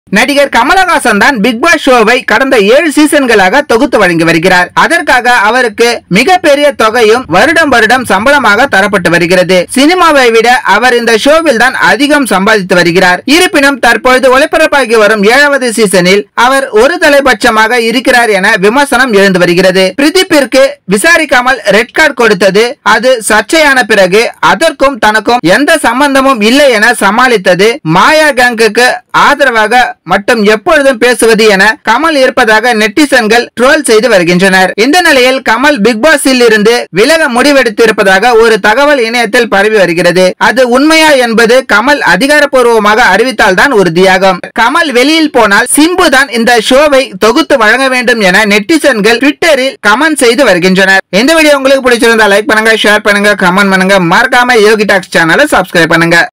நடிகர் கமலஹாசன் தான் big pass ஷோவை கடந்த ஏழு சீசன்களாக தொகுத்து வழங்கி வருகிறார் அதற்காக அவருக்கு மிகப்பெரிய தொகையும் வருடம் வருடம் சம்பளமாக தரப்பட்டு வருகிறது சினிமாவை விட அவர் இந்த ஷோவில் தான் அதிகம் சம்பாதித்து வருகிறார் இருப்பினும் தற்பொழுது ஒளிபரப்பாகி வரும் ஏழாவது சீசனில் அவர் ஒரு தலைபட்சமாக இருக்கிறார் என விமர்சனம் எழுந்து வருகிறது பிரதீப்பிற்கு விசாரிக்காமல் ரெட் கார்டு கொடுத்தது அது சர்ச்சையான பிறகு அதற்கும் தனக்கும் எந்த சம்பந்தமும் இல்லை என சமாளித்தது மாயா கேங்குக்கு ஆதரவாக மட்டும் எப்பொழுதும் பேசுவது என கமல் இருப்பதாக நெட்டிசன்கள் ட்ரோல் செய்து வருகின்றனர் இந்த நிலையில் கமல் பிக் பாஸில் இருந்து விலக முடிவெடுத்திருப்பதாக ஒரு தகவல் இணையத்தில் பரவி வருகிறது அது உண்மையா என்பது கமல் அதிகாரப்பூர்வமாக அறிவித்தால் தான் உறுதியாகும் கமல் வெளியில் போனால் சிம்பு தான் இந்த ஷோவை தொகுத்து வழங்க வேண்டும் என நெட்டிசன்கள் ட்விட்டரில் கமெண்ட் செய்து வருகின்றனர் இந்த வீடியோ உங்களுக்கு பிடிச்சிருந்தா லைக் பண்ணுங்க ஷேர் பண்ணுங்க கமெண்ட் பண்ணுங்க மறக்காம யோகி டாக்ஸ் சேனலை சப்ஸ்கிரைப் பண்ணுங்க